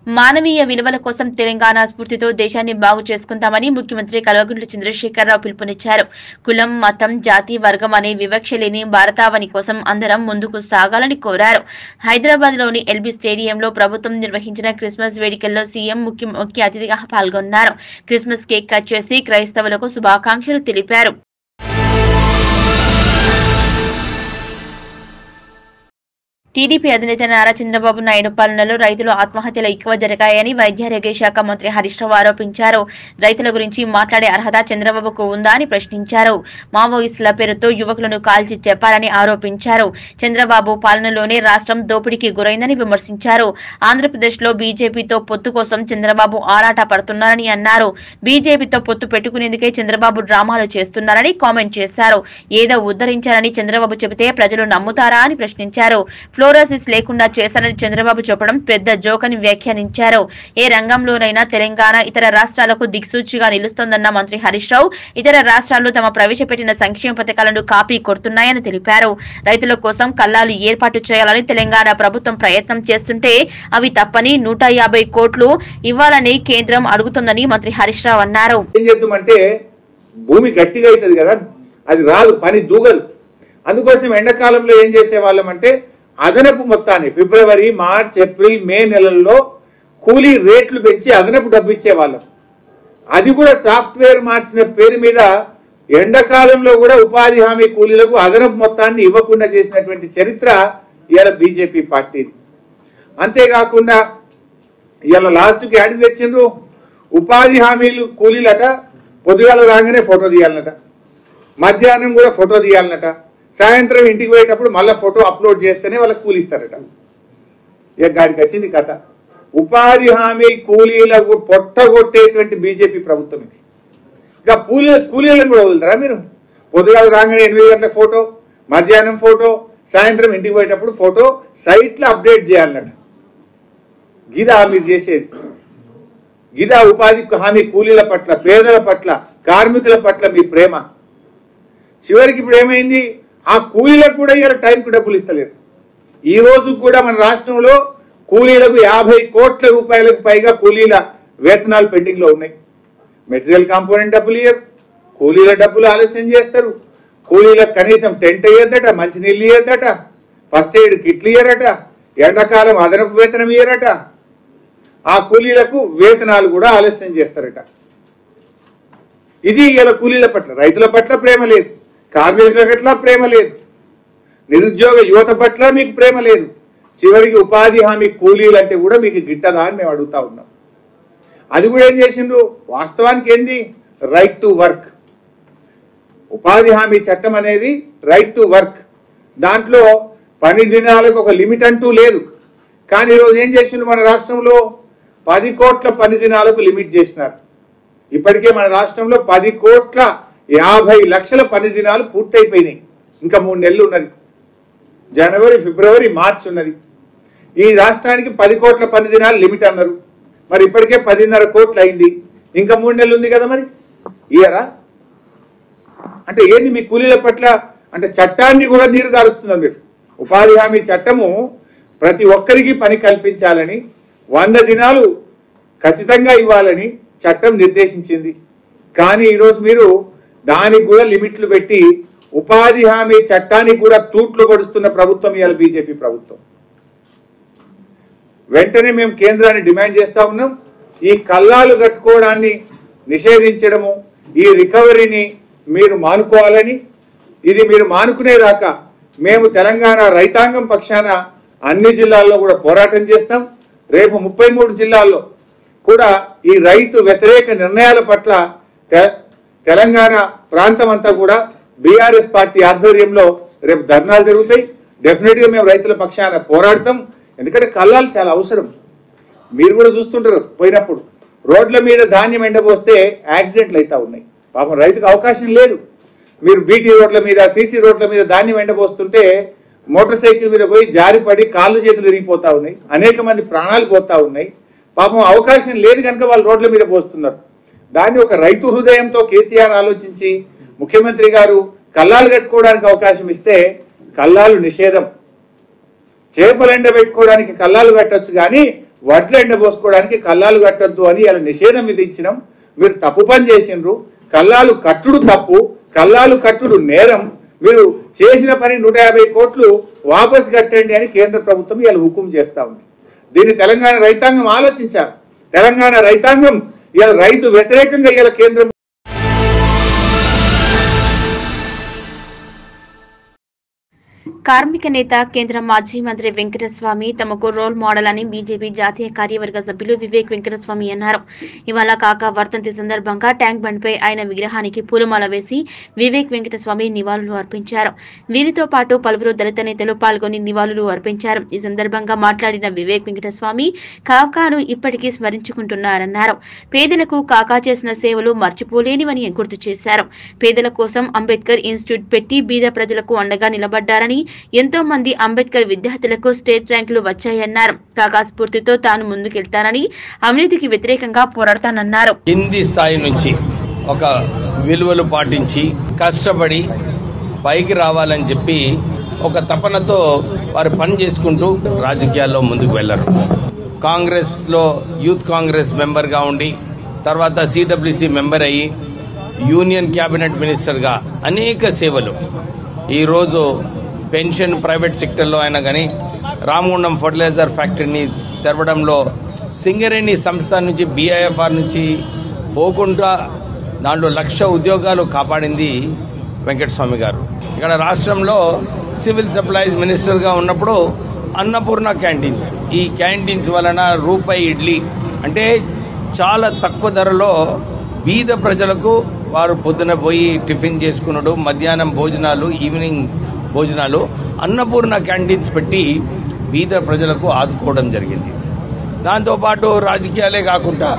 మానవీయ విలువల కోసం తెలంగాణ స్ఫూర్తితో దేశాన్ని బాగు చేసుకుందామని ముఖ్యమంత్రి కల్వకుంట్ల చంద్రశేఖరరావు పిలుపునిచ్చారు కులం మతం జాతి వర్గం అనే వివక్ష లేని భారతావని కోసం అందరం ముందుకు సాగాలని కోరారు హైదరాబాద్ లోని ఎల్బీ స్టేడియంలో ప్రభుత్వం నిర్వహించిన క్రిస్మస్ వేడుకల్లో సీఎం ముఖ్య ముఖ్య అతిథిగా పాల్గొన్నారు క్రిస్మస్ కేక్ కట్ చేసి క్రైస్తవులకు శుభాకాంక్షలు తెలిపారు టీడీపీ అధినేత నారా చంద్రబాబు నాయుడు పాలనలో రైతులు ఆత్మహత్యలు ఎక్కువ జరిగాయని వైద్యారోగ్య శాఖ మంత్రి హరీష్ రావు ఆరోపించారు రైతుల గురించి మాట్లాడే అర్హత చంద్రబాబుకు ఉందా అని ప్రశ్నించారు మావోయిస్టుల పేరుతో యువకులను కాల్చి చెప్పారని ఆరోపించారు చంద్రబాబు పాలనలోనే రాష్ట్రం దోపిడీకి గురైందని విమర్శించారు ఆంధ్రప్రదేశ్ లో బీజేపీతో పొత్తు కోసం చంద్రబాబు ఆరాట పడుతున్నారని అన్నారు బీజేపీతో పొత్తు పెట్టుకునేందుకే చంద్రబాబు డ్రామాలు చేస్తున్నారని కామెంట్ చేశారు ఏదో ఉద్ధరించారని చంద్రబాబు చెబితే ప్రజలు నమ్ముతారా అని ప్రశ్నించారు ఫ్లోరోసిస్ లేకుండా చేశారని చంద్రబాబు చెప్పడం పెద్ద జోక్ అని వ్యాఖ్యానించారు ఏ రంగంలోనైనా తెలంగాణ ఇతర రాష్ట్రాలకు దిక్సూచిగా నిలుస్తోందన్న మంత్రి హరీష్ రావు ఇతర రాష్ట్రాలు తమ ప్రవేశపెట్టిన సంక్షేమ పథకాలను కాపీ కొడుతున్నాయని తెలిపారు రైతుల కోసం కల్లాలు ఏర్పాటు చేయాలని తెలంగాణ ప్రభుత్వం ప్రయత్నం చేస్తుంటే అవి తప్పని నూట యాభై కోట్లు ఇవ్వాలని కేంద్రం అడుగుతోందని మంత్రి హరీష్ రావు అన్నారు ఏం చేద్దామంటే భూమి గట్టిగా అవుతుంది కదా అది రాదు పని దూగదు అందుకోసం ఎండాకాలంలో ఏం చేసేవాళ్ళం అంటే అదనపు మొత్తాన్ని ఫిబ్రవరి మార్చ్ ఏప్రిల్ మే నెలల్లో కూలీ రేట్లు పెంచి అదనపు డబ్బు ఇచ్చేవాళ్ళం అది కూడా సాఫ్ట్వేర్ మార్చిన పేరు మీద ఎండాకాలంలో కూడా ఉపాధి హామీ కూలీలకు అదనపు మొత్తాన్ని ఇవ్వకుండా చేసినటువంటి చరిత్ర ఇవాళ బీజేపీ పార్టీది అంతేకాకుండా ఇవాళ లాస్ట్కి యాడికి తెచ్చిండ్రు ఉపాధి హామీలు కూలీలట పొద్దుగాల రాగానే ఫోటో తీయాలన్నట మధ్యాహ్నం కూడా ఫోటో తీయాలన్నట సాయంత్రం ఇంటికి పోయేటప్పుడు మళ్ళీ ఫోటో అప్లోడ్ చేస్తేనే వాళ్ళకి కూలిస్తారట ఇక గాడికి వచ్చింది కథ ఉపాధి హామీ కూలీలకు పొట్టగొట్టేటువంటి బీజేపీ ప్రభుత్వం ఇది ఇక కూలీ కూలీలను కూడా వదులుతారా మీరు పొద్దుగాల రాగానే ఎనిమిది గంటల ఫోటో మధ్యాహ్నం ఫోటో సాయంత్రం ఇంటికి పోయేటప్పుడు ఫోటో సైట్లో అప్డేట్ చేయాలన్నట గిదా మీరు చేసేది గిదా ఉపాధి హామీ కూలీల పట్ల పేదల పట్ల కార్మికుల పట్ల మీ ప్రేమ చివరికి ఇప్పుడు ఏమైంది ఆ కూలీలకు కూడా ఇలా టైంకి డబ్బులు ఇస్తలేరు ఈ రోజు కూడా మన రాష్ట్రంలో కూలీలకు యాభై కోట్ల రూపాయలకు పైగా కూలీల వేతనాలు పెండింగ్ లో ఉన్నాయి మెటీరియల్ కాంపోనెంట్ డబ్బులు ఇయ్యరు కూలీల డబ్బులు ఆలస్యం చేస్తారు కూలీలకు కనీసం టెంట్ ఇయ్యద్దట మంచినీళ్ళు ఇయ్యద్దట ఫస్ట్ ఎయిడ్ కిట్లు ఇయ్యరట ఎండాకాలం అదనపు వేతనం ఇయ్యరట ఆ కూలీలకు వేతనాలు కూడా ఆలస్యం చేస్తారట ఇది ఇలా కూలీల పట్ల రైతుల పట్ల ప్రేమ లేదు కార్మికుల పట్ల ప్రేమ లేదు నిరుద్యోగ యువత పట్ల మీకు ప్రేమ లేదు చివరికి ఉపాధి హామీ కూలీలు అంటే కూడా మీకు గిట్టదా అని మేము అడుగుతా ఉన్నాం అది కూడా ఏం చేసిండ్రు వాస్తవానికి ఏంది రైట్ టు వర్క్ ఉపాధి హామీ చట్టం అనేది రైట్ టు వర్క్ దాంట్లో పని దినాలకు ఒక లిమిట్ అంటూ లేదు కానీ ఈరోజు ఏం చేసిండ్రు మన రాష్ట్రంలో పది కోట్ల పని దినాలకు లిమిట్ చేసినారు ఇప్పటికే మన రాష్ట్రంలో పది కోట్ల యాభై లక్షల పని దినాలు పూర్తయిపోయినాయి ఇంకా మూడు నెలలు ఉన్నది జనవరి ఫిబ్రవరి మార్చ్ ఉన్నది ఈ రాష్ట్రానికి పది కోట్ల పని దినాలు లిమిట్ అన్నారు మరి ఇప్పటికే పదిన్నర కోట్లు అయింది ఇంకా మూడు నెలలు ఉంది కదా మరి ఇయరా అంటే ఏంది మీ కూలీల పట్ల అంటే చట్టాన్ని కూడా నీరు గారుస్తున్నారు మీరు ఉపాధి హామీ చట్టము ప్రతి ఒక్కరికి పని కల్పించాలని వంద దినాలు ఖచ్చితంగా ఇవ్వాలని చట్టం నిర్దేశించింది కానీ ఈరోజు మీరు దానికి కూడా లిమిట్లు పెట్టి ఉపాధి హామీ చట్టానికి కూడా తూట్లు పడుస్తున్న ప్రభుత్వం ఇవాళ బీజేపీ ప్రభుత్వం వెంటనే మేము కేంద్రాన్ని డిమాండ్ చేస్తా ఉన్నాం ఈ కల్లాలు కట్టుకోవడాన్ని నిషేధించడము ఈ రికవరీని మీరు మానుకోవాలని ఇది మీరు మానుకునేదాకా మేము తెలంగాణ రైతాంగం పక్షాన అన్ని జిల్లాల్లో కూడా పోరాటం చేస్తాం రేపు ముప్పై మూడు జిల్లాల్లో కూడా ఈ రైతు వ్యతిరేక నిర్ణయాల పట్ల తె- తెలంగాణ ప్రాంతం అంతా కూడా బీఆర్ఎస్ పార్టీ ఆధ్వర్యంలో రేపు ధర్నాలు జరుగుతాయి డెఫినెట్ గా మేము రైతుల పక్షాన పోరాడతాం ఎందుకంటే కళ్ళాలు చాలా అవసరం మీరు కూడా చూస్తుంటారు పోయినప్పుడు రోడ్ల మీద ధాన్యం ఎండబోస్తే యాక్సిడెంట్లు అవుతా ఉన్నాయి పాపం రైతుకు అవకాశం లేదు మీరు బీటీ రోడ్ల మీద సీసీ రోడ్ల మీద ధాన్యం ఎండబోస్తుంటే మోటార్ సైకిల్ మీద పోయి జారిపడి కాళ్ళు చేతులు ఇరిగిపోతా ఉన్నాయి అనేక మంది ప్రాణాలు పోతా ఉన్నాయి పాపం అవకాశం లేదు కనుక వాళ్ళు రోడ్ల మీద పోస్తున్నారు దాన్ని ఒక రైతు హృదయంతో కేసీఆర్ ఆలోచించి ముఖ్యమంత్రి గారు కల్లాలు కట్టుకోవడానికి అవకాశం ఇస్తే కల్లాలు నిషేధం చేపలు ఎండబెట్టుకోవడానికి కల్లాలు పెట్టొచ్చు కానీ వడ్లు ఎండబోసుకోవడానికి కల్లాలు కట్టొద్దు అని ఇలా నిషేధం విధించినాం మీరు తప్పు పని చేసిండ్రు కల్లాలు కట్టుడు తప్పు కల్లాలు కట్టుడు నేరం మీరు చేసిన పని నూట యాభై కోట్లు వాపస్ కట్టండి అని కేంద్ర ప్రభుత్వం ఇలా హుకుం చేస్తా ఉంది దీన్ని తెలంగాణ రైతాంగం ఆలోచించారు తెలంగాణ రైతాంగం ఇలా రైతు వ్యతిరేకంగా ఇలా కేంద్రం కార్మిక నేత కేంద్ర మాజీ మంత్రి వెంకటస్వామి తమకు రోల్ మోడల్ అని బీజేపీ జాతీయ కార్యవర్గ సభ్యులు వివేక్ వెంకటస్వామి అన్నారు ఇవాళ కాక వర్ధంతి సందర్భంగా ట్యాంక్ బండ్ పై ఆయన విగ్రహానికి పూలమాల వేసి వివేక్ వెంకటస్వామి నివాళులు అర్పించారు వీరితో పాటు పలువురు దళిత నేతలు పాల్గొని నివాళులు అర్పించారు ఈ సందర్భంగా మాట్లాడిన వివేక్ వెంకటస్వామి కాకాను ఇప్పటికీ స్మరించుకుంటున్నారన్నారు పేదలకు కాకా చేసిన సేవలు మర్చిపోలేనివని గుర్తు చేశారు పేదల కోసం అంబేద్కర్ ఇన్స్టిట్యూట్ పెట్టి బీద ప్రజలకు అండగా నిలబడ్డారని ఎంతో మంది అంబేద్కర్ విద్యార్థులకు స్టేట్ ర్యాంకులు వచ్చాయన్నారు కాకా స్ఫూర్తితో తాను ముందుకెళ్తానని అవినీతికి వ్యతిరేకంగా పోరాడతానన్నారు కింది స్థాయి నుంచి ఒక విలువలు పాటించి కష్టపడి పైకి రావాలని చెప్పి ఒక తపనతో వారు పని చేసుకుంటూ రాజకీయాల్లో ముందుకు వెళ్లరు కాంగ్రెస్ లో యూత్ కాంగ్రెస్ మెంబర్ గా ఉండి తర్వాత సిడబ్ల్యూసి మెంబర్ అయ్యి యూనియన్ క్యాబినెట్ మినిస్టర్ గా అనేక సేవలు ఈరోజు పెన్షన్ ప్రైవేట్ సెక్టర్లో అయినా కానీ రామగుండం ఫర్టిలైజర్ ఫ్యాక్టరీని తెరవడంలో సింగరేణి సంస్థ నుంచి బీఐఎఫ్ఆర్ నుంచి పోకుండా దాంట్లో లక్ష ఉద్యోగాలు కాపాడింది వెంకటస్వామి గారు ఇక్కడ రాష్ట్రంలో సివిల్ సప్లైస్ మినిస్టర్గా ఉన్నప్పుడు అన్నపూర్ణ క్యాంటీన్స్ ఈ క్యాంటీన్స్ వలన రూపాయి ఇడ్లీ అంటే చాలా తక్కువ ధరలో బీద ప్రజలకు వారు పొద్దున పోయి టిఫిన్ చేసుకున్నాడు మధ్యాహ్నం భోజనాలు ఈవినింగ్ భోజనాలు అన్నపూర్ణ క్యాంటీన్స్ పెట్టి బీద ప్రజలకు ఆదుకోవడం జరిగింది దాంతోపాటు రాజకీయాలే కాకుండా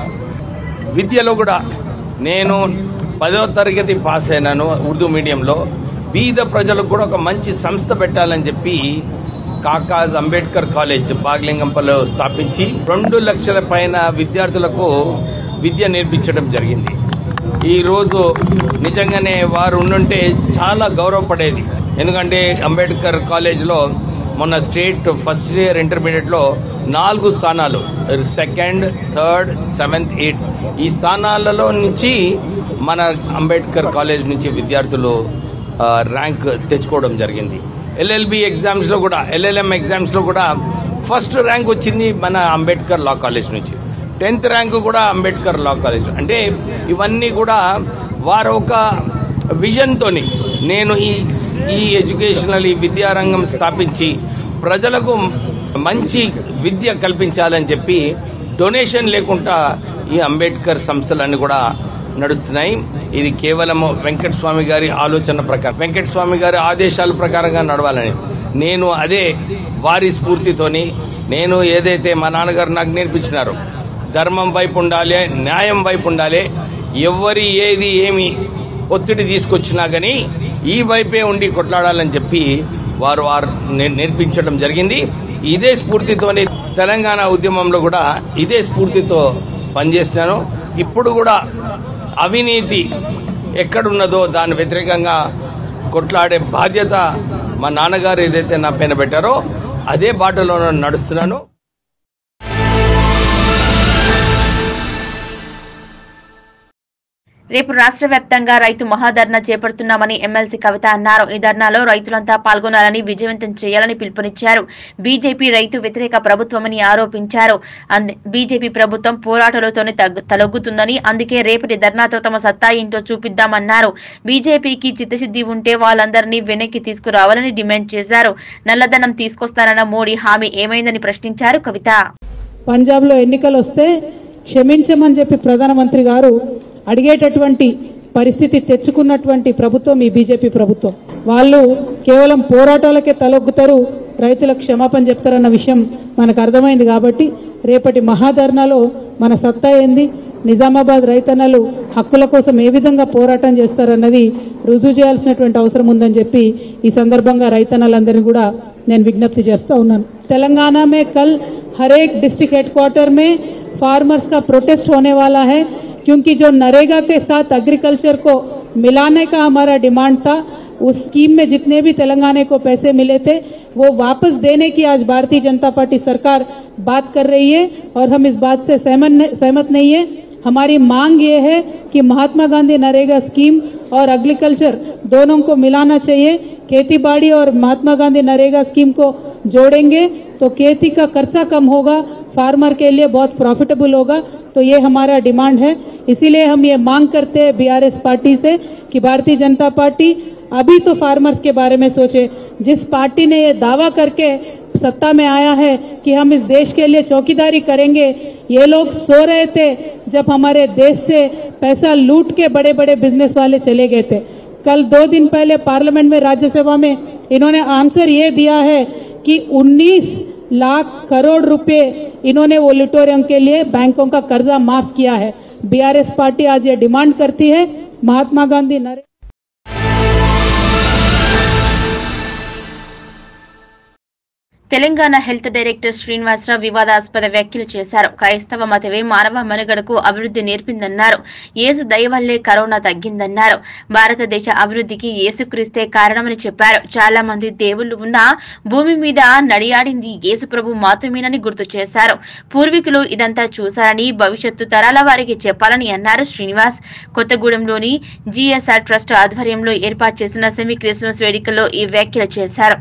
విద్యలో కూడా నేను పదో తరగతి పాస్ అయినాను ఉర్దూ మీడియంలో బీద ప్రజలకు కూడా ఒక మంచి సంస్థ పెట్టాలని చెప్పి కాకాజ్ అంబేద్కర్ కాలేజ్ బాగ్లింగంపలో స్థాపించి రెండు లక్షల పైన విద్యార్థులకు విద్య నేర్పించడం జరిగింది ఈ రోజు నిజంగానే వారు ఉండుంటే చాలా గౌరవపడేది ఎందుకంటే అంబేద్కర్ కాలేజ్లో మొన్న స్టేట్ ఫస్ట్ ఇయర్ ఇంటర్మీడియట్లో నాలుగు స్థానాలు సెకండ్ థర్డ్ సెవెంత్ ఎయిత్ ఈ స్థానాలలో నుంచి మన అంబేద్కర్ కాలేజ్ నుంచి విద్యార్థులు ఆ, ర్యాంక్ తెచ్చుకోవడం జరిగింది ఎల్ఎల్బి ఎగ్జామ్స్లో కూడా ఎల్ఎల్ఎం ఎగ్జామ్స్లో కూడా ఫస్ట్ ర్యాంక్ వచ్చింది మన అంబేద్కర్ లా కాలేజ్ నుంచి టెన్త్ ర్యాంకు కూడా అంబేద్కర్ లా కాలేజ్ అంటే ఇవన్నీ కూడా వారు ఒక విజన్తోని నేను ఈ ఈ ఎడ్యుకేషనల్ ఈ విద్యారంగం స్థాపించి ప్రజలకు మంచి విద్య కల్పించాలని చెప్పి డొనేషన్ లేకుండా ఈ అంబేద్కర్ సంస్థలన్నీ కూడా నడుస్తున్నాయి ఇది కేవలం వెంకట స్వామి గారి ఆలోచన ప్రకారం వెంకట స్వామి గారి ఆదేశాల ప్రకారంగా నడవాలని నేను అదే వారి స్ఫూర్తితోని నేను ఏదైతే మా నాన్నగారు నాకు నేర్పించినారో ధర్మం వైపు ఉండాలి న్యాయం వైపు ఉండాలి ఎవరి ఏది ఏమి ఒత్తిడి తీసుకొచ్చినా గానీ ఈ వైపే ఉండి కొట్లాడాలని చెప్పి వారు వారు నే- నేర్పించడం జరిగింది ఇదే స్ఫూర్తితోనే తెలంగాణ ఉద్యమంలో కూడా ఇదే స్ఫూర్తితో పనిచేస్తున్నాను ఇప్పుడు కూడా అవినీతి ఎక్కడున్నదో దాని వ్యతిరేకంగా కొట్లాడే బాధ్యత మా నాన్నగారు ఏదైతే నా పైన పెట్టారో అదే బాటలో నడుస్తున్నాను రేపు రాష్ట్ర వ్యాప్తంగా రైతు మహాధర్నా చేపడుతున్నామని ఎమ్మెల్సీ కవిత అన్నారు ఈ ధర్నాలో రైతులంతా పాల్గొనాలని విజయవంతం చేయాలని పిలుపునిచ్చారు బీజేపీ రైతు వ్యతిరేక ప్రభుత్వమని ఆరోపించారు అంద- బీజేపీ ప్రభుత్వం పోరాటాలతోనే తగ్గు- తలొగ్గుతుందని అందుకే రేపటి ధర్నాతో తమ సత్తా ఏంటో చూపిద్దామన్నారు బీజేపీకి చిత్తశుద్ధి ఉంటే వాళ్ళందరినీ వెనక్కి తీసుకురావాలని డిమాండ్ చేశారు నల్లధనం తీసుకొస్తానన్న మోడీ హామీ ఏమైందని ప్రశ్నించారు కవిత పంజాబ్లో ఎన్నికలు వస్తే క్షమించమని చెప్పి ప్రధానమంత్రి గారు అడిగేటటువంటి పరిస్థితి తెచ్చుకున్నటువంటి ప్రభుత్వం ఈ బీజేపీ ప్రభుత్వం వాళ్ళు కేవలం పోరాటాలకే తలొగ్గుతారు రైతులకు క్షమాపణ చెప్తారన్న విషయం మనకు అర్థమైంది కాబట్టి రేపటి మహాధర్నాలో మన సత్తా ఏంది నిజామాబాద్ రైతన్నలు హక్కుల కోసం ఏ విధంగా పోరాటం చేస్తారన్నది రుజువు చేయాల్సినటువంటి అవసరం ఉందని చెప్పి ఈ సందర్భంగా రైతన్నలందరినీ కూడా నేను విజ్ఞప్తి చేస్తా ఉన్నాను తెలంగాణ మే కల్ हरेक डिस्ट्रिक्ट हेडक्वार्टर में फार्मर्स का प्रोटेस्ट होने वाला है क्योंकि जो नरेगा के साथ एग्रीकल्चर को मिलाने का हमारा डिमांड था उस स्कीम में जितने भी तेलंगाना को पैसे मिले थे वो वापस देने की आज भारतीय जनता पार्टी सरकार बात कर रही है और हम इस बात से सहमत सहमत नहीं है हमारी मांग ये है कि महात्मा गांधी नरेगा स्कीम और एग्रीकल्चर दोनों को मिलाना चाहिए खेती बाड़ी और महात्मा गांधी नरेगा स्कीम को जोड़ेंगे तो खेती का खर्चा कम होगा फार्मर के लिए बहुत प्रॉफिटेबल होगा तो ये हमारा डिमांड है इसीलिए हम ये मांग करते हैं बीआरएस पार्टी से कि भारतीय जनता पार्टी अभी तो फार्मर्स के बारे में सोचे जिस पार्टी ने ये दावा करके सत्ता में आया है कि हम इस देश के लिए चौकीदारी करेंगे ये लोग सो रहे थे जब हमारे देश से पैसा लूट के बड़े बड़े बिजनेस वाले चले गए थे कल दो दिन पहले पार्लियामेंट में राज्यसभा में इन्होंने आंसर ये दिया है कि 19 लाख करोड़ रुपए इन्होंने वो लिटोरियम के लिए बैंकों का कर्जा माफ किया है बीआरएस पार्टी आज ये डिमांड करती है महात्मा गांधी नरेंद्र తెలంగాణ హెల్త్ డైరెక్టర్ శ్రీనివాసరావు వివాదాస్పద వ్యాఖ్యలు చేశారు క్రైస్తవ మతమే మానవ మనుగడకు అభివృద్ధి నేర్పిందన్నారు యేసు దయ వల్లే కరోనా తగ్గిందన్నారు భారతదేశ అభివృద్ధికి యేసుక్రీస్తే కారణమని చెప్పారు చాలా మంది దేవుళ్లు ఉన్నా భూమి మీద నడియాడింది యేసు ప్రభు మాత్రమేనని గుర్తు చేశారు పూర్వీకులు ఇదంతా చూశారని భవిష్యత్తు తరాల వారికి చెప్పాలని అన్నారు శ్రీనివాస్ కొత్తగూడెంలోని జీఎస్ఆర్ ట్రస్ట్ ఆధ్వర్యంలో ఏర్పాటు చేసిన సెమీ క్రిస్మస్ వేడుకల్లో ఈ వ్యాఖ్యలు చేశారు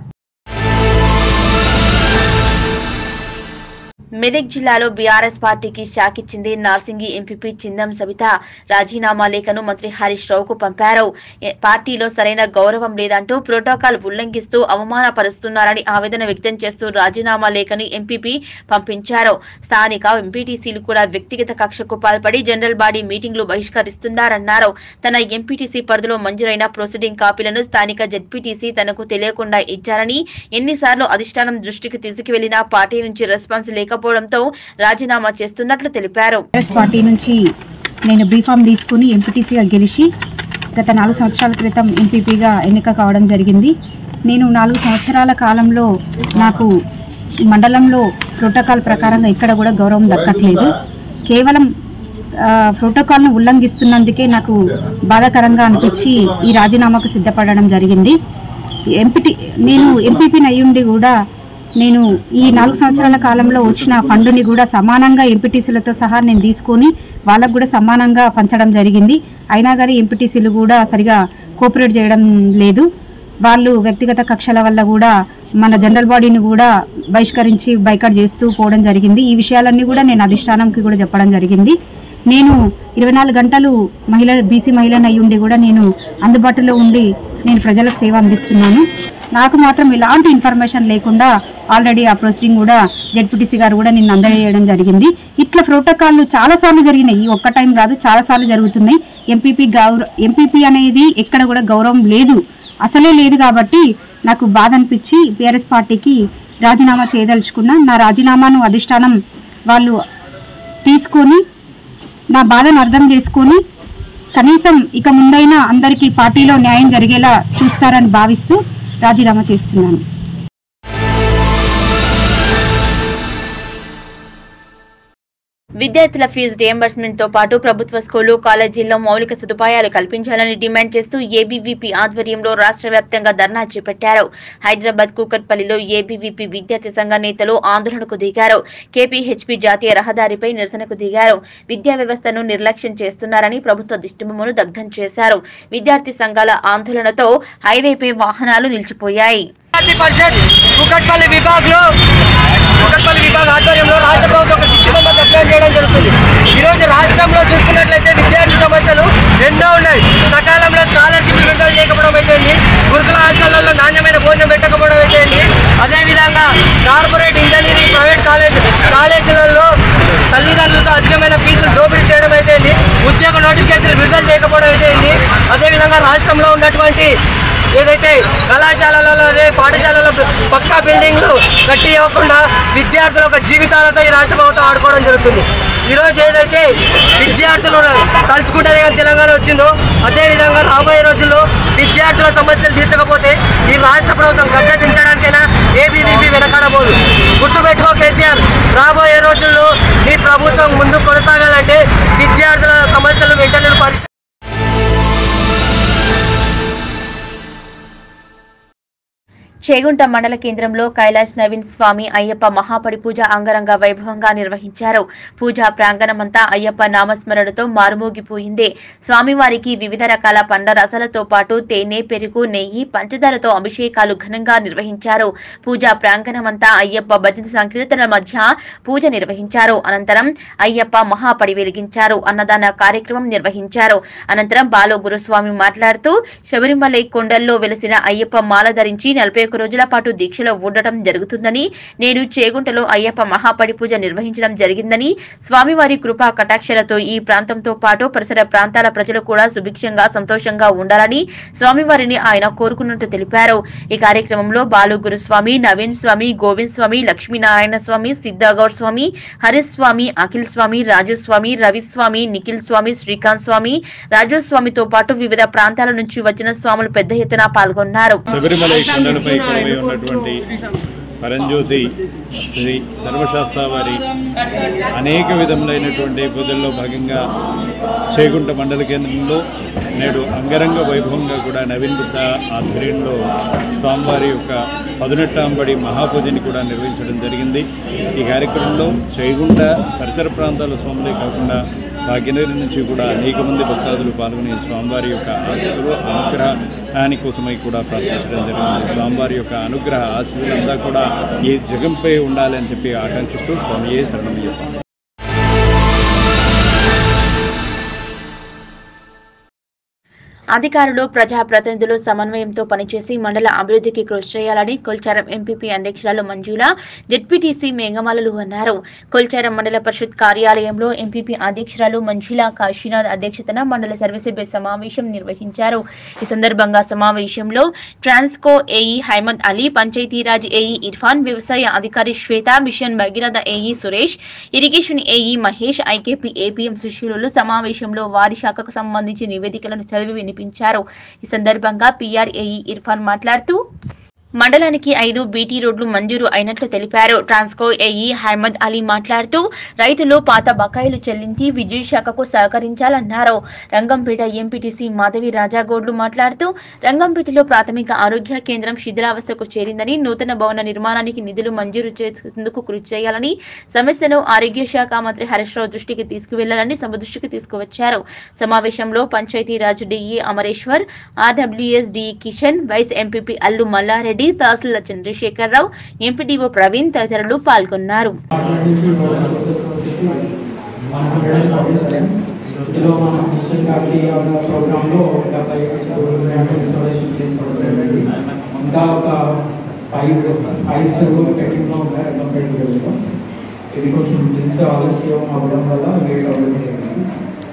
మెదక్ జిల్లాలో బీఆర్ఎస్ పార్టీకి షాక్ ఇచ్చింది నార్సింగి ఎంపీపీ చిందం సవిత రాజీనామా లేఖను మంత్రి హరీష్ రావుకు పంపారు ఏ- పార్టీలో సరైన గౌరవం లేదంటూ ప్రోటోకాల్ ఉల్లంఘిస్తూ అవమానపరుస్తున్నారని ఆవేదన వ్యక్తం చేస్తూ రాజీనామా లేఖను ఎంపీపీ పంపించారు స్థానిక ఎంపీటీసీలు కూడా వ్యక్తిగత కక్షకు పాల్పడి జనరల్ బాడీ మీటింగ్లు బహిష్కరిస్తున్నారన్నారు తన ఎంపీటీసీ పరిధిలో మంజూరైన ప్రొసీడింగ్ కాపీలను స్థానిక జెడ్పీటీసీ తనకు తెలియకుండా ఇచ్చారని ఎన్నిసార్లు అధిష్టానం దృష్టికి తీసుకువెళ్లినా పార్టీ నుంచి రెస్పాన్స్ లేకపోవడంతో రాజీనామా చేస్తున్నట్లు తెలిపారు కాంగ్రెస్ పార్టీ నుంచి నేను బీఫామ్ తీసుకుని ఎంపీటీసీగా గెలిచి గత నాలుగు సంవత్సరాల క్రితం ఎంపీపీగా ఎన్నిక కావడం జరిగింది నేను నాలుగు సంవత్సరాల కాలంలో నాకు ఈ మండలంలో ప్రోటోకాల్ ప్రకారంగా ఇక్కడ కూడా గౌరవం దక్కట్లేదు కేవలం ఆ, ప్రోటోకాల్ను ఉల్లంఘిస్తున్నందుకే నాకు బాధాకరంగా అనిపించి ఈ రాజీనామాకు సిద్ధపడడం జరిగింది ఎంపీటీ నేను ఎంపీపీని అయ్యుండి కూడా నేను ఈ నాలుగు సంవత్సరాల కాలంలో వచ్చిన ఫండ్ని కూడా సమానంగా ఎంపీటీసీలతో సహా నేను తీసుకొని వాళ్ళకు కూడా సమానంగా పంచడం జరిగింది అయినా కానీ ఎంపీటీసీలు కూడా సరిగా కోఆపరేట్ చేయడం లేదు వాళ్ళు వ్యక్తిగత కక్షల వల్ల కూడా మన జనరల్ బాడీని కూడా బహిష్కరించి బైకాట్ చేస్తూ పోవడం జరిగింది ఈ విషయాలన్నీ కూడా నేను అధిష్టానంకి కూడా చెప్పడం జరిగింది నేను ఇరవై నాలుగు గంటలు మహిళ బీసీ మహిళను అయ్యుండి కూడా నేను అందుబాటులో ఉండి నేను ప్రజలకు సేవ అందిస్తున్నాను నాకు మాత్రం ఎలాంటి ఇన్ఫర్మేషన్ లేకుండా ఆల్రెడీ ఆ ప్రొసీడింగ్ కూడా జెడ్పీటీసీ గారు కూడా నిన్ను అందజేయడం జరిగింది ఇట్లా ప్రోటోకాల్లు చాలాసార్లు జరిగినాయి ఈ ఒక్క టైం కాదు చాలాసార్లు జరుగుతున్నాయి ఎంపీపీ గౌరవ ఎంపీపీ అనేది ఎక్కడ కూడా గౌరవం లేదు అసలే లేదు కాబట్టి నాకు బాధ అనిపించి బీఆర్ఎస్ పార్టీకి రాజీనామా చేయదలుచుకున్నా నా రాజీనామాను అధిష్టానం వాళ్ళు తీసుకొని నా బాధను అర్థం చేసుకొని కనీసం ఇక ముందైనా అందరికీ పార్టీలో న్యాయం జరిగేలా చూస్తారని భావిస్తూ రాజీనామా చేస్తున్నాను విద్యార్థుల ఫీజు రియంబర్స్మెంట్ తో పాటు ప్రభుత్వ స్కూలు కాలేజీల్లో మౌలిక సదుపాయాలు కల్పించాలని డిమాండ్ చేస్తూ ఏబీవీపీ ఆధ్వర్యంలో రాష్ట్ర వ్యాప్తంగా ధర్నా చేపట్టారు హైదరాబాద్ కూకట్పల్లిలో ఏబీవీపీ విద్యార్థి సంఘ నేతలు ఆందోళనకు దిగారు కేపీహెచ్పీ జాతీయ రహదారిపై నిరసనకు దిగారు విద్యా వ్యవస్థను నిర్లక్ష్యం చేస్తున్నారని ప్రభుత్వ దిష్టిబొమ్మను దగ్ధం చేశారు విద్యార్థి సంఘాల ఆందోళనతో హైవేపై వాహనాలు నిలిచిపోయాయి విద్యార్థి పరిషత్ కుకట్పల్లి విభాగ్లో కుకట్పల్లి విభాగ ఆధ్వర్యంలో రాష్ట్ర ప్రభుత్వం ఒక శిక్షణ దర్శనం చేయడం జరుగుతుంది ఈరోజు రాష్ట్రంలో చూసుకున్నట్లయితే విద్యార్థి సమస్యలు ఎన్నో ఉన్నాయి సకాలంలో స్కాలర్షిప్ విడుదల చేయకపోవడం అయితేంది గురుకుల హాస్టళ్లలో నాణ్యమైన భోజనం పెట్టకపోవడం అయితేంది అదేవిధంగా కార్పొరేట్ ఇంజనీరింగ్ ప్రైవేట్ కాలేజ్ కాలేజీలలో తల్లిదండ్రులతో అధికమైన ఫీజులు దోపిడీ చేయడం అయితేంది ఉద్యోగ నోటిఫికేషన్లు విడుదల చేయకపోవడం అయితేంది అదేవిధంగా రాష్ట్రంలో ఉన్నటువంటి ఏదైతే కళాశాలలో అదే పాఠశాలలో పక్కా బిల్డింగ్లు కట్టి ఇవ్వకుండా విద్యార్థుల యొక్క జీవితాలతో ఈ రాష్ట్ర ప్రభుత్వం ఆడుకోవడం జరుగుతుంది ఈరోజు ఏదైతే విద్యార్థులు తలుచుకుంటేనే కానీ తెలంగాణ వచ్చిందో అదేవిధంగా రాబోయే రోజుల్లో విద్యార్థుల సమస్యలు తీర్చకపోతే ఈ రాష్ట్ర ప్రభుత్వం గద్దె దించడానికైనా ఏబీవీపీ వెనకాడబోదు గుర్తుపెట్టుకో కేసీఆర్ రాబోయే రోజుల్లో ఈ ప్రభుత్వం ముందుకు కొనసాగాలంటే విద్యార్థుల సమస్యలు వెంటనే పరిష్కారం చేగుంట మండల కేంద్రంలో కైలాష్ నవీన్ స్వామి అయ్యప్ప మహాపడి పూజ అంగరంగ వైభవంగా నిర్వహించారు పూజా ప్రాంగణమంతా అయ్యప్ప నామస్మరణతో మారుమోగిపోయింది స్వామివారికి వివిధ రకాల పండ్ల రసాలతో పాటు తేనె పెరుగు నెయ్యి పంచదారతో అభిషేకాలు ఘనంగా నిర్వహించారు పూజా ప్రాంగణమంతా అయ్యప్ప భజన సంకీర్తనల మధ్య పూజ నిర్వహించారు అనంతరం అయ్యప్ప మహాపడి వెలిగించారు అన్నదాన కార్యక్రమం నిర్వహించారు అనంతరం బాలో గురుస్వామి మాట్లాడుతూ శబరిమలై కొండల్లో వెలిసిన అయ్యప్ప మాల ధరించి నలభై ఒక్క రోజుల పాటు దీక్షలో ఉండటం జరుగుతుందని నేను చేగుంటలో అయ్యప్ప మహాపడి పూజ నిర్వహించడం జరిగిందని స్వామివారి కృపా కటాక్షలతో ఈ ప్రాంతంతో పాటు పరిసర ప్రాంతాల ప్రజలు కూడా సుభిక్షంగా సంతోషంగా ఉండాలని స్వామివారిని ఆయన కోరుకున్నట్టు తెలిపారు ఈ కార్యక్రమంలో బాలు గురుస్వామి నవీన్ స్వామి గోవింద్ స్వామి లక్ష్మీనారాయణ స్వామి సిద్ధాగౌడ్ స్వామి హరిస్ స్వామి అఖిల్ స్వామి రాజు స్వామి రవిస్వామి నిఖిల్ స్వామి శ్రీకాంత్ స్వామి రాజు స్వామితో పాటు వివిధ ప్రాంతాల నుంచి వచ్చిన స్వాములు పెద్ద ఎత్తున పాల్గొన్నారు శబరిమలై కొండలపై కొలువై ఉన్నటువంటి పరంజ్యోతి శ్రీ ధర్మశాస్త్ర వారి అనేక విధములైనటువంటి పూజల్లో భాగంగా చేగుంట మండల కేంద్రంలో నేడు అంగరంగ వైభవంగా కూడా నవీన్ గుప్త ఆధ్వర్యంలో స్వామివారి యొక్క పదునెట్టాంబడి మహాపూజని కూడా నిర్వహించడం జరిగింది ఈ కార్యక్రమంలో చేగుంట పరిసర ప్రాంతాల స్వాములే కాకుండా భాగ్యనగరి నుంచి కూడా అనేక మంది భక్తాదులు పాల్గొని స్వామివారి యొక్క ఆశీస్సులు అనుగ్రహాని కోసమై కూడా ప్రార్థించడం జరిగింది స్వామివారి యొక్క అనుగ్రహ ఆశీస్సులంతా కూడా ఈ జగంపై ఉండాలి అని చెప్పి ఆకాంక్షిస్తూ స్వామియే శరణమయ్యప్ప అధికారులు ప్రజాప్రతినిధులు సమన్వయంతో పనిచేసి మండల అభివృద్ధికి కృషి చేయాలని కొల్చారం ఎంపీపీ అధ్యక్షురాలు మంజుల జెడ్పీటీసీ మేఘమాలలు అన్నారు కొల్చారం మండల పరిషత్ కార్యాలయంలో ఎంపీపీ అధ్యక్షురాలు మంజుల కాశీనాథ్ అధ్యక్షతన మండల సర్వసభ్య సమావేశం నిర్వహించారు ఈ సందర్భంగా సమావేశంలో ట్రాన్స్కో ఏఈ హైమద్ అలీ పంచాయతీరాజ్ ఏఈ ఇర్ఫాన్ వ్యవసాయ అధికారి Swetha mission Bhagiratha AE Suresh irrigation AE Mahesh IKP APM సుశీలులు సమావేశంలో వారి శాఖకు సంబంధించి నివేదికలను చదివి వినిపించారు ఈ సందర్భంగా పీఆర్ఏఈ ఇర్ఫాన్ మాట్లాడుతూ మండలానికి ఐదు బీటీ రోడ్లు మంజూరు అయినట్లు తెలిపారు ట్రాన్స్కో ఏఈ హైమద్ అలీ మాట్లాడుతూ రైతులు పాత బకాయిలు చెల్లించి విద్యుత్ శాఖకు సహకరించాలన్నారు రంగంపేట ఎంపీటీసీ మాధవి రాజాగౌడ్లు మాట్లాడుతూ రంగంపేటలో ప్రాథమిక ఆరోగ్య కేంద్రం శిథిలావస్థకు చేరిందని నూతన భవన నిర్మాణానికి నిధులు మంజూరు చేసేందుకు కృషి చేయాలని సమస్యను ఆరోగ్య శాఖ మంత్రి హరీష్ రావు దృష్టికి తీసుకువెళ్లాలని సభ దృష్టికి తీసుకువచ్చారు సమావేశంలో Panchayatiraj DE Amareshwar RWS DE Kishan vice MPP Allu Mallareddy tahsildar Chandrasekhararao MPDO Praveen తదితరులు పాల్గొన్నారు ఇందులో మనం మిషన్ కాకి ప్రోగ్రాంలో డెబ్బై ఇన్స్టాలేషన్ చేసుకోవడం జరిగింది ఇంకా ఒక ఫైవ్ ఫైవ్ చెరువులు పెట్టింగ్లో ఉన్నాయి రంగంపేట విలేజ్లో ఇది కొంచెం డ్రింక్స్ ఆలస్యం అవ్వడం వల్ల లేట్ అవ్వడం జరిగింది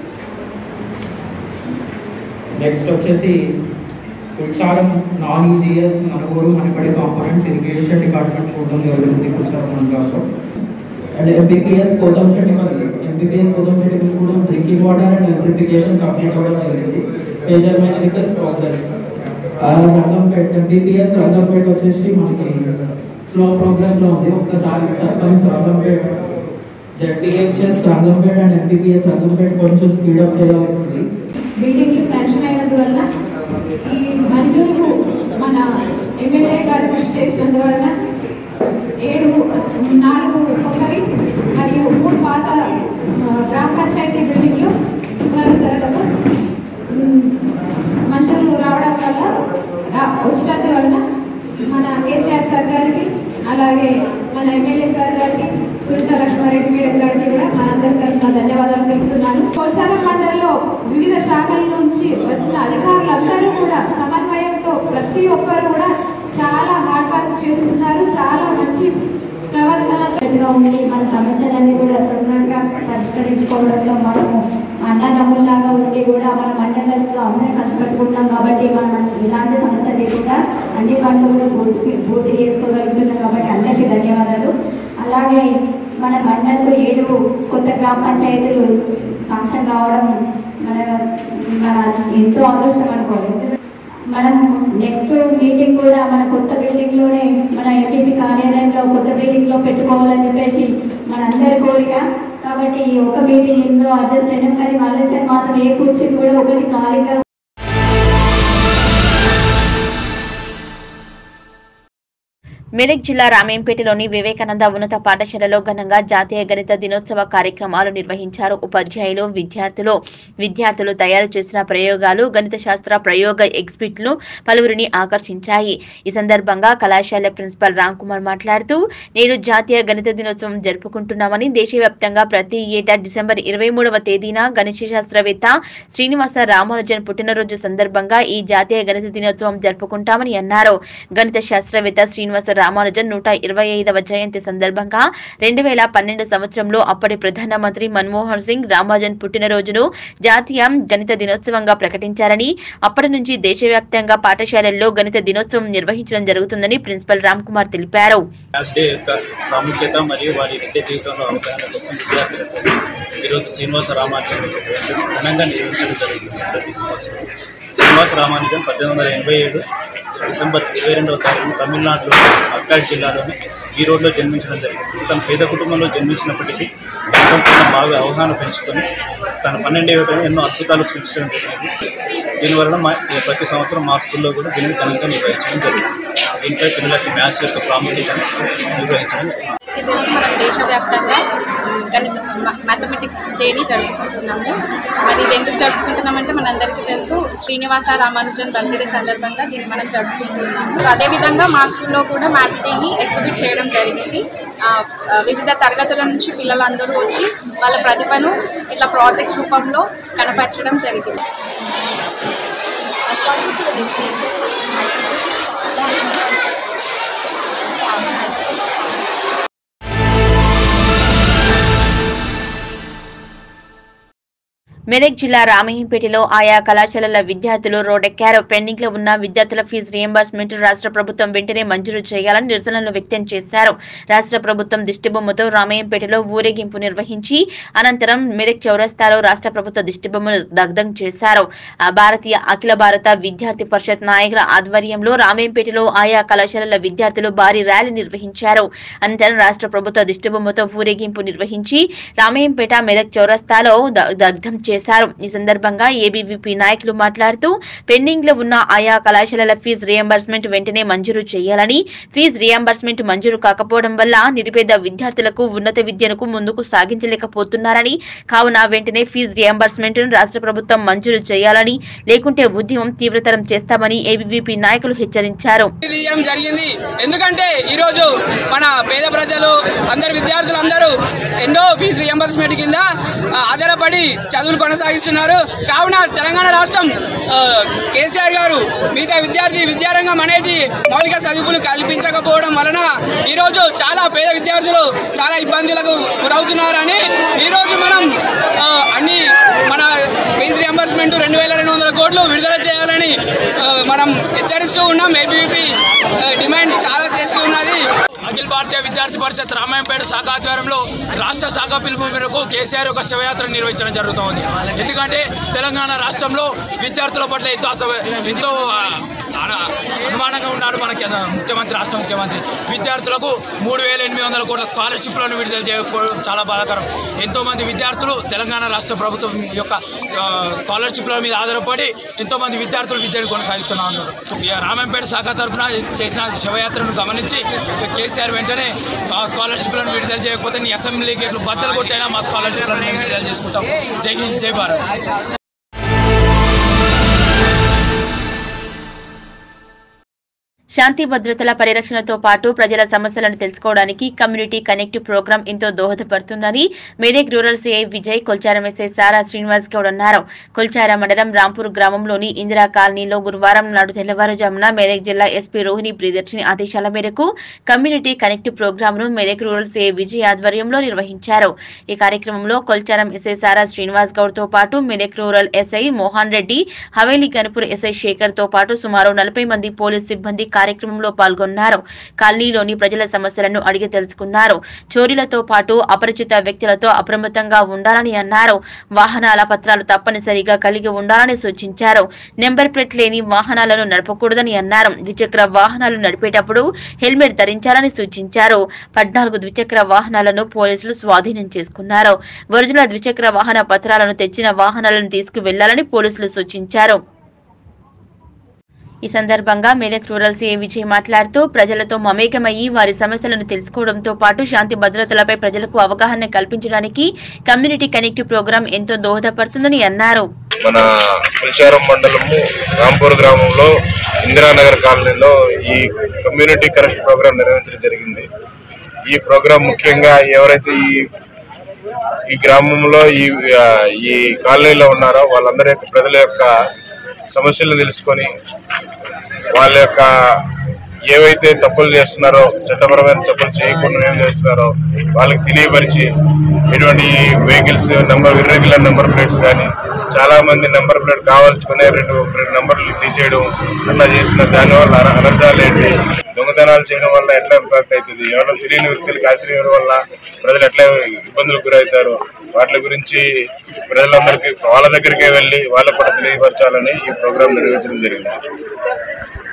నెక్స్ట్ వచ్చేసి కుల్చారం నాన్ ఈజీఎస్ మనగూరు మనపడే కాంపోనెంట్స్ ఇరిగేషన్ డిపార్ట్మెంట్ చూడడం జరుగుతుంది కుల్చారం మండలంలో and MBPS Kothamshetty MBPS Kothamshetty కూడా drinking water and electrification complete అవ్వడం జరిగింది major mechanicals progress Rangampet MBPS Rangampet వచ్చేసి మనకి స్లో ప్రోగ్రెస్ లో ఉంది ఒక్కసారి sarpanch Rangampet ZTHS Rangampet and MBPS Rangampet కొంచెం స్పీడప్ చేయాల్సి ఉంది బిల్డింగ్లు శాంక్షన్ అయినందువల్ల ఈ మంజూరు మన ఎమ్మెల్యే గారు కృషి చేసినందువలన ఏడు నాలుగు కొత్తవి మరియు మూడు పాత ఆ, గ్రామ పంచాయతీ బిల్డింగ్లు పునరుద్ధరణకు ఉమ్, మంజూరు రావడం వల్ల రా- వచ్చినందువలన మన కేసీఆర్ సార్ గారికి అలాగే మన ఎమ్మెల్యే సార్ గారికి సునీత లక్ష్మారెడ్డి మేడం గారికి కూడా మనందరి తరఫున ధన్యవాదాలు తెలుపుతున్నాను పోచారం మండలంలో వివిధ శాఖల నుంచి వచ్చిన అధికారులందరూ కూడా సమన్వయంతో ప్రతి ఒక్కరు కూడా చాలా హార్డ్ వర్క్ చేస్తున్నారు చాలా మంచి ప్రవర్తన ఉండి మన సమస్యలన్నీ కూడా తొందరగా పరిష్కరించుకోవడంలో మనము అన్నదమ్ముల్లాగా ఉండి కూడా మన మండలంలో అందరం కష్టపడుకుంటాం కాబట్టి మనం ఇలాంటి సమస్య లేకుండా అన్ని పనులు కూడా పూర్తి పూర్తి చేసుకోగలుగుతున్నాం కాబట్టి అందరికీ ధన్యవాదాలు అలాగే మన మండలంలో ఏడు కొత్త గ్రామ పంచాయతీలు సాంక్షన్ కావడం మన మన ఎంతో అదృష్టం అనుకోవాలి మనం నెక్స్ట్ మీటింగ్ కూడా మన కొత్త బిల్డింగ్ లోనే మన ఎంపీపీ కార్యాలయంలో కొత్త బిల్డింగ్ లో పెట్టుకోవాలని చెప్పేసి మనందరి కోరిక కాబట్టి ఈ ఒక మీటింగ్ ఇందులో అడ్జస్ట్ అయినాం కానీ మళ్ళీ సార్ మాత్రం ఏ కుర్చీ కూడా ఒకటి ఖాళీగా మెదక్ జిల్లా రామేంపేటలోని వివేకానంద ఉన్నత పాఠశాలలో ఘనంగా జాతీయ గణిత దినోత్సవ కార్యక్రమాలు నిర్వహించారు ఉపాధ్యాయులు విద్యార్థులు విద్యార్థులు తయారు చేసిన ప్రయోగాలు గణిత శాస్త్ర ప్రయోగ ఎగ్జిబిట్లు పలువురిని ఆకర్షించాయి ఈ సందర్భంగా కళాశాల ప్రిన్సిపల్ రామ్ కుమార్ మాట్లాడుతూ నేడు జాతీయ గణిత దినోత్సవం జరుపుకుంటున్నామని దేశవ్యాప్తంగా ప్రతి ఏటా డిసెంబర్ ఇరవై మూడవ తేదీన గణిత శాస్త్రవేత్త శ్రీనివాస రామానుజన్ పుట్టినరోజు సందర్భంగా ఈ జాతీయ గణిత దినోత్సవం జరుపుకుంటామని అన్నారు గణిత శాస్త్రవేత్త శ్రీనివాస రామానుజన్ నూట ఇరవై ఐదవ జయంతి సందర్భంగా రెండు వేల పన్నెండు సంవత్సరంలో అప్పటి ప్రధానమంత్రి మన్మోహన్ సింగ్ రామానుజన్ పుట్టినరోజును జాతీయ గణిత దినోత్సవంగా ప్రకటించారని అప్పటి నుంచి దేశవ్యాప్తంగా పాఠశాలల్లో గణిత దినోత్సవం నిర్వహించడం జరుగుతుందని ప్రిన్సిపల్ రామ్ కుమార్ తెలిపారు క్లాస్ డే యొక్క ప్రాముఖ్యత మరియు వారి విద్య జీవితంలో అవగాహన కోసం విద్యార్థుల కోసం ఈరోజు శ్రీనివాస రామానుజన్ ఘనంగా నిర్వహించడం జరుగుతుంది ప్రతి సంవత్సరం శ్రీనివాస రామానుజన్ పద్దెనిమిది వందల ఎనభై ఏడు డిసెంబర్ ఇరవై రెండవ తారీఖున తమిళనాడులో అక్కాడ్ జిల్లాలోని ఈ రోడ్లో జన్మించడం జరిగింది తన పేద కుటుంబంలో జన్మించినప్పటికీ గణితం పైన బాగా అవగాహన పెంచుకొని తన పన్నెండేవ పైన ఎన్నో అద్భుతాలు సృష్టించడం జరిగింది దీనివలన మా ప్రతి సంవత్సరం మా స్కూల్లో కూడా దీనిని ఘనంగా నిర్వహించడం జరుగుతుంది దీంట్లో పిల్లలకి మ్యాథ్స్ యొక్క ప్రాముఖ్యతను నిర్వహించడం మనకి తెలుసు మనం దేశవ్యాప్తంగా మ్, గణిత మ్యాథమెటిక్స్ డేని జరుపుకుంటున్నాము మరి ఇది ఎందుకు జరుపుకుంటున్నామంటే మనందరికీ తెలుసు శ్రీనివాస రామానుజన్ బర్త్డే సందర్భంగా దీన్ని మనం జరుపుకుంటున్నాము సో అదేవిధంగా మా స్కూల్లో కూడా మ్యాథ్స్ డేని ఎగ్జిబిట్ చేయడం జరిగింది ఆ, ఆ, వివిధ తరగతుల నుంచి పిల్లలందరూ వచ్చి వాళ్ళ ప్రతిభను ఇట్లా ప్రాజెక్ట్స్ రూపంలో కనపరచడం జరిగింది మెదక్ జిల్లా రామయ్యంపేటలో ఆయా కళాశాలల విద్యార్థులు రోడ్డెక్కారు పెండింగ్ లో ఉన్న విద్యార్థుల ఫీజు రియంబర్స్మెంట్ రాష్ట్ర ప్రభుత్వం వెంటనే మంజూరు చేయాలని నిరసనలు వ్యక్తం చేశారు రాష్ట్ర ప్రభుత్వం దిష్టిబొమ్మతో రామయ్యంపేటలో ఊరేగింపు నిర్వహించి అనంతరం మెదక్ చౌరస్తాలో రాష్ట్ర ప్రభుత్వ దిష్టిబొమ్మను దగ్ధం చేశారు ఆ భారతీయ అఖిల భారత విద్యార్థి పరిషత్ నాయకుల ఆధ్వర్యంలో రామయ్యంపేటలో ఆయా కళాశాలల విద్యార్థులు భారీ ర్యాలీ నిర్వహించారు అనంతరం రాష్ట్ర ప్రభుత్వ దిష్టిబొమ్మతో ఊరేగింపు నిర్వహించి రామయ్యంపేట మెదక్ చౌరస్తాలో ద- దగ్ధం చేశారు ఈ సందర్భంగా ఏబీవీపీ నాయకులు మాట్లాడుతూ పెండింగ్ లో ఉన్న ఆయా కళాశాలల ఫీజు రియంబర్స్మెంట్ వెంటనే మంజూరు చేయాలని ఫీజు రియంబర్స్మెంట్ మంజూరు కాకపోవడం వల్ల నిరుపేద విద్యార్థులకు ఉన్నత విద్యను ముందుకు సాగించలేకపోతున్నారని కావున వెంటనే ఫీజు రియంబర్స్మెంట్ రాష్ట్ర ప్రభుత్వం మంజూరు చేయాలని లేకుంటే ఉద్యమం తీవ్రతరం చేస్తామని ఏబీవీపీ నాయకులు హెచ్చరించారు తీయడం జరిగింది ఎందుకంటే ఈరోజు మన పేద ప్రజలు అందరు విద్యార్థులు అందరూ ఎన్నో ఫీజు రియంబర్స్మెంట్ కింద ఆ, ఆధారపడి చదువులు కొనసాగిస్తున్నారు కావున తెలంగాణ రాష్ట్రం ఆ, కేసీఆర్ గారు మిగతా విద్యార్థి విద్యారంగం అనేది మౌలిక సదుపులు కల్పించకపోవడం వలన ఈరోజు చాలా పేద విద్యార్థులు చాలా ఇబ్బందులకు గురవుతున్నారని ఈరోజు మనం ఆ, అన్ని మన ఫీజు రియంబర్స్మెంట్ రెండు వేల రెండు వందల కోట్లు విడుదల చేయాలని ఆ, మనం హెచ్చరిస్తూ ఉన్నాం ఏబీపీ డిమాండ్ చాలా చేస్తూ ఉన్నది అఖిల భారతీయ విద్యార్థి పరిషత్ రామాయంపేట శాఖ ఆధ్వర్యంలో రాష్ట్ర శాఖ పిలుపు మేరకు కేసీఆర్ ఒక శవయాత్ర నిర్వహించడం జరుగుతోంది ఎందుకంటే తెలంగాణ రాష్ట్రంలో విద్యార్థుల పట్ల ఎంతో అసవ ఎంతో ఆ, అన- అనుమానంగా ఉన్నాడు మనకి ఆ, ముఖ్యమంత్రి రాష్ట్ర ముఖ్యమంత్రి విద్యార్థులకు మూడు వేల ఎనిమిది వందల కోట్ల స్కాలర్షిప్లను విడుదల చేయకపోవడం చాలా బాధాకరం ఎంతో మంది విద్యార్థులు తెలంగాణ రాష్ట్ర ప్రభుత్వం యొక్క ఆ, స్కాలర్షిప్ల మీద ఆధారపడి ఎంతో మంది విద్యార్థులు విద్యను కొనసాగిస్తున్నారు ఇక రామంపేట శాఖ తరఫున చేసిన శవయాత్రను గమనించి ఇక కేసీఆర్ వెంటనే ఆ స్కాలర్షిప్లను విడుదల చేయకపోతే నీ అసెంబ్లీ గేట్లు బద్దలు కొట్టైనా మా స్కాలర్షిప్లను మేము విడుదల చేసుకుంటాం జై హింద్ జై భారత్ శాంతి భద్రతల పరిరక్షణతో పాటు ప్రజల సమస్యలను తెలుసుకోవడానికి కమ్యూనిటీ కనెక్ట్ ప్రోగ్రాం ఎంతో దోహదపడుతుందని Medak rural CI Vijay Kolcharam SI Sara Srinivas Goud అన్నారు కొల్చార మండలం రాంపూర్ గ్రామంలోని ఇందిరా కాలనీలో గురువారం నాడు తెల్లవారుజామున మెదక్ జిల్లా ఎస్పీ రోహిణి ప్రియదర్శిని ఆదేశాల మేరకు కమ్యూనిటీ కనెక్ట్ ప్రోగ్రాంను మెదక్ రూరల్ సిఐ విజయ్ ఆధ్వర్యంలో నిర్వహించారు ఈ కార్యక్రమంలో కొల్చారం ఎస్ఐ సారా శ్రీనివాస్ గౌడ్ తో పాటు Medak rural SI Mohan Reddy Haveli Ganapur SI Shekar తో పాటు సుమారు నలభై మంది పోలీస్ సిబ్బంది కార్యక్రమంలో పాల్గొన్నారు కాలనీలోని ప్రజల సమస్యలను అడిగి తెలుసుకున్నారు చోరీలతో పాటు అపరిచిత వ్యక్తులతో అప్రమత్తంగా ఉండాలని అన్నారు వాహనాల పత్రాలు తప్పనిసరిగా కలిగి ఉండాలని సూచించారు నెంబర్ ప్లేట్ లేని వాహనాలను నడపకూడదని అన్నారు ద్విచక్ర వాహనాలు నడిపేటప్పుడు హెల్మెట్ ధరించాలని సూచించారు పద్నాలుగు ద్విచక్ర వాహనాలను పోలీసులు స్వాధీనం చేసుకున్నారు ఒరిజినల్ ద్విచక్ర వాహన పత్రాలను తెచ్చిన వాహనాలను తీసుకువెళ్లాలని పోలీసులు సూచించారు ఈ సందర్భంగా మెదక్ రూరల్ సీఏ విజయ్ మాట్లాడుతూ ప్రజలతో మమేకమయ్యి వారి సమస్యలను తెలుసుకోవడంతో పాటు శాంతి భద్రతలపై ప్రజలకు అవగాహన కల్పించడానికి కమ్యూనిటీ కనెక్టివ్ ప్రోగ్రాం ఎంతో దోహదపడుతుందని అన్నారు మన పుల్చారం మండలము రాంపూర్ గ్రామంలో ఇందిరానగర్ కాలనీలో ఈ కమ్యూనిటీ కరెక్ట్ ప్రోగ్రాం నిర్వహించడం జరిగింది ఈ ప్రోగ్రాం ముఖ్యంగా ఎవరైతే ఈ ఈ గ్రామంలో ఈ ఆ, ఈ కాలనీలో ఉన్నారో వాళ్ళందరి యొక్క ప్రజల యొక్క సమస్యలను తెలుసుకొని వాళ్ళ యొక్క ఏవైతే తప్పులు చేస్తున్నారో చట్టపరమైన తప్పులు చేయకుండా ఏం చేస్తున్నారో వాళ్ళకి తెలియపరిచి ఎటువంటి vehicles number irregular number plates కానీ చాలా మంది నెంబర్ ప్లేట్ కావాల్సుకునే రెండు రెండు నెంబర్లు తీసేయడం అట్లా చేసిన దానివల్ల అన- అనర్థాలు ఏంటి దొంగతనాలు చేయడం వల్ల ఎట్లా ఇంపాక్ట్ అవుతుంది ఎవరో తెలియని వ్యక్తులకు ఆశ్రయం వల్ల ప్రజలు ఎట్లా ఇబ్బందులకు గురవుతారు వాటి గురించి ప్రజలందరికీ వాళ్ళ దగ్గరికే వెళ్ళి వాళ్ళకు కూడా తెలియపరచాలని ఈ ప్రోగ్రాం నిర్వహించడం జరిగింది